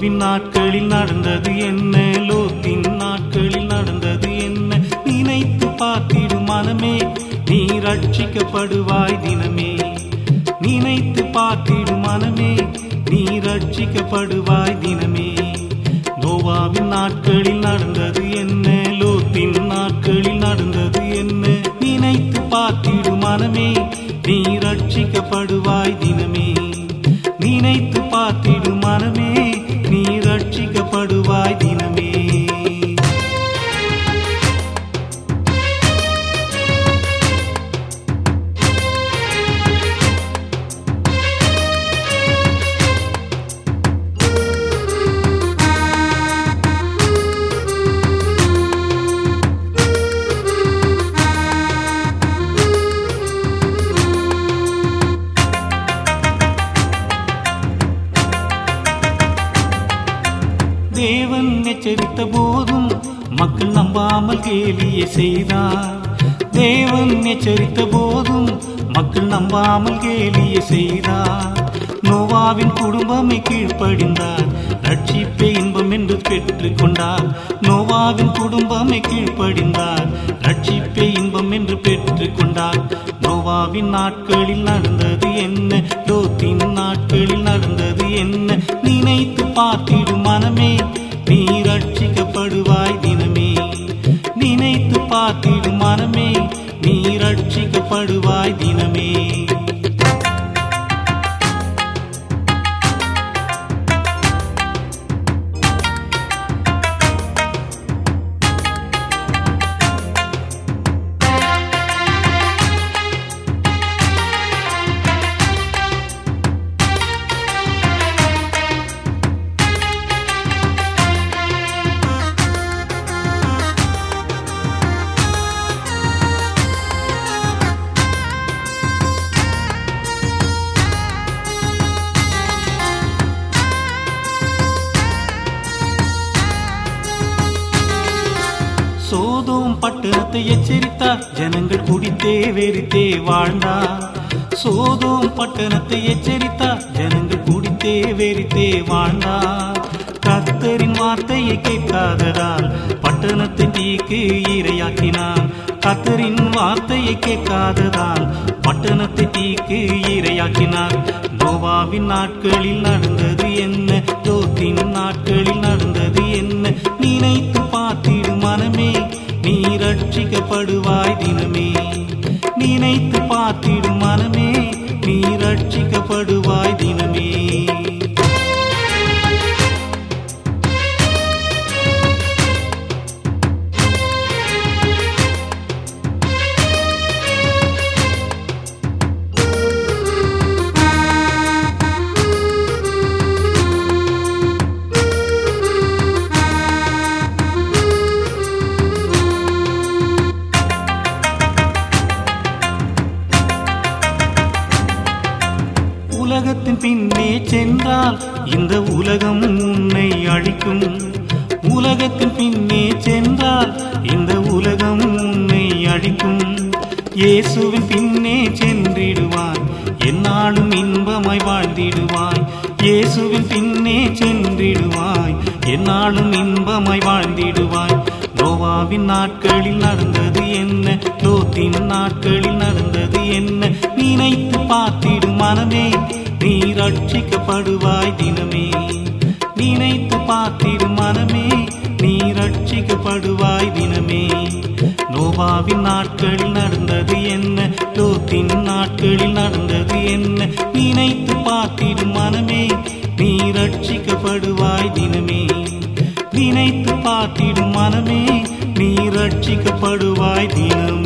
நோவாவின் நாட்களில் நடந்தது என்ன லோத்தின் நாட்களில் நடந்தது என்ன நினைத்து பார்த்திடு மனமே நீ ரட்சிக்கப்படுவாய் தினமே நினைத்து பார்த்திடு மனமே நீ ரட்சிக்கப்படுவாய் தினமே நோவாவின் நாட்களில் நடந்தது என்ன லோத்தின் நாட்களில் நடந்தது என்ன நினைத்து பார்த்திடு மனமே நீ ரட்சிக்கப்படுவாய் தினமே நினைத்து பார்த்திடு மனமே நீ ரட்சிக்கப்படுவாய் தினமே தேவன் எச்சரித்த போதும் மக்கள் நம்பாமல் கேலியை செய்தார் தேவன் எச்சரித்த போதும் மக்கள் நம்பாமல் கேலியை செய்தார் நோவாவின் குடும்பமே கீழ்ப்படிந்தார் ரட்சிப்பே இன்பம் என்று பெற்றுக் கொண்டார் நோவாவின் குடும்பமே கீழ்ப்படிந்தார் ரட்சிப்பே இன்பம் என்று பெற்றுக் கொண்டார் நோவாவின் நாட்களில் நடந்தது என்ன லோத்தின் நாட்களில் நடந்தது என்ன நினைத்து பார்த்திடு மனமே நீ ரட்சிக்கப்படுவாய் தினமே நினைத்து பார்த்திடு மனமே நீ ரட்சிக்கப்படுவாய் தினமே சோதோம் பட்டணத்தை எச்சரித்தார் ஜனங்கள் குடித்தே வெறித்தே வாழ்ந்தார் சோதோம் பட்டணத்தை எச்சரித்தார் ஜனங்கள் குடித்தே வெறித்தே வாழ்ந்தார் கர்த்தரின் வார்த்தையை கேட்காததால் பட்டணத்தை தீக்கு இரையாக்கினார் கர்த்தரின் வார்த்தையை கேட்காததால் பட்டணத்தை தீக்கு இரையாக்கினார் நோவாவின் நாட்களில் நடந்தது என்ன லோத்தின் நாட்களில் நடந்தது என்ன நினைத்து பார்த்திடு மனமே நீ ரட்சிக்கப்படுவாய் தினமே நினைத்து பார்த்திடு மனமே நீ ரட்சிக்கப்படுவாய் தினமே உலகத்தின் பின்னே சென்றால் இந்த உலகம் உன்னை அழிக்கும் உலகத்தின் பின்னே சென்றால் இந்த உலகம் உன்னை அழிக்கும் இயேசுவின் பின்னே சென்றிடுவாய் என்னாலும் இன்பமாய் வாழ்ந்திடுவாய் இயேசுவின் பின்னே சென்றிடுவாய் என்னாலும் இன்பமாய் வாழ்ந்திடுவாய் நோவாவின் நாட்களில் நடந்தது என்ன லோத்தின் நாட்களில் நடந்தது என்ன நினைத்து பார்த்திடு மனமே நீ ரட்சிக்கப்படுவாய் தினமே நினைத்து பார்த்திடு மனமே நீ ரட்சிக்கப்படுவாய் தினமே நோவாவின் நாட்களில் நடந்தது என்ன லோத்தின் நாட்களில் நடந்தது என்ன நினைத்து பார்த்திடு மனமே நீ ரட்சிக்கப்படுவாய் தினமே நினைத்து பார்த்திடும் மனமே நீ ரட்சிக்கப்படுவாய் தினமே